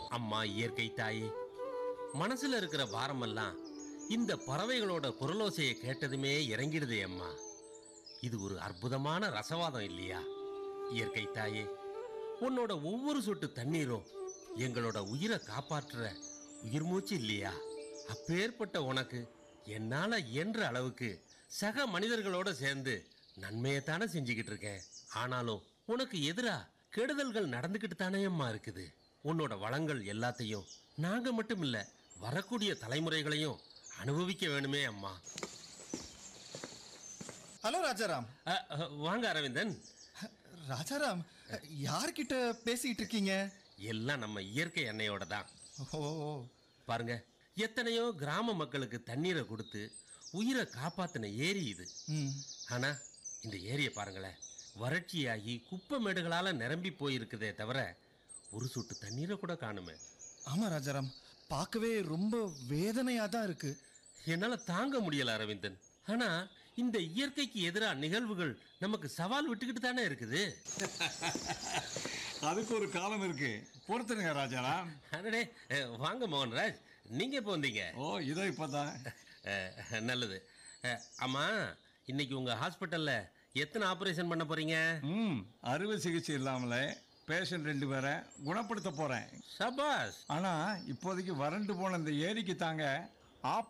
அம்மா இயற்கை தாயே மனசுல இருக்கிற பாரமெல்லாம் இந்த பறவைகளோட குரலோசையை கேட்டதுமே இறங்கிடுதே அம்மா இது ஒரு அற்புதமான ரசவாதம் இல்லையா இயற்கை தாயே உன்னோட ஒவ்வொரு சொட்டு தண்ணீரும் எங்களோட உயிரை காப்பாற்றுற உயிர் மூச்சு இல்லையா அப்பேற்பட்ட உனக்கு என்னால இயன்ற அளவுக்கு சக மனிதர்களோட சேர்ந்து நன்மையைத்தானே செஞ்சுக்கிட்டு இருக்கேன் ஆனாலும் உனக்கு எதிரா கெடுதல்கள் நடந்துக்கிட்டு தானே அம்மா இருக்குது உன்னோட வளங்கள் எல்லாத்தையும் நாங்க மட்டும் இல்ல வரக்கூடிய தலைமுறைகளையும் அனுபவிக்க வேணுமே அம்மா ஹலோ ராஜாராம் அ, அ, வாங்க அரவிந்தன் ராஜாராம் யார்கிட்ட பேசிக்கிட்டு இருக்கீங்க எல்லாம் நம்ம இயற்கை எண்ணெயோட தான் ஓ பாருங்க எத்தனையோ கிராம மக்களுக்கு தண்ணீரை கொடுத்து உயிரை காப்பாத்தின ஏரி இது ம் ஆனா இந்த ஏரியை பாருங்களேன் வறட்சியாகி குப்பை மேடுகளால நிரம்பி போயிருக்குதே தவிர ஒரு சொட்டு தண்ணீரை கூட காணுமே ஆமாம் ராஜாராம் பார்க்கவே ரொம்ப வேதனையாக தான் இருக்கு என்னால தாங்க முடியல அரவிந்தன் ஆனா இந்த இயற்கைக்கு எதிராக நிகழ்வுகள் நமக்கு சவால் விட்டுக்கிட்டு தானே இருக்குது அதுக்கு ஒரு காலம் இருக்கு பொறுத்துருங்க ராஜாராம் அடடே அஹ், வாங்க மோகன்ராஜ் நீங்க எப்போ வந்தீங்க ஓ இதோ இப்பதான் அஹ், நல்லது அஹ், ஆமா இன்னைக்கு உங்க ஹாஸ்பிட்டல்ல எத்தனை ஆபரேஷன் பண்ண போறீங்க ம் அறுவை சிகிச்சை இல்லாமலே பேஷண்ட் ரெண்டு பேரை குணப்படுத்த போறேன் சபாஸ் ஆனா இப்போதைக்கு வறண்டு போன இந்த ஏரிக்கு தாங்க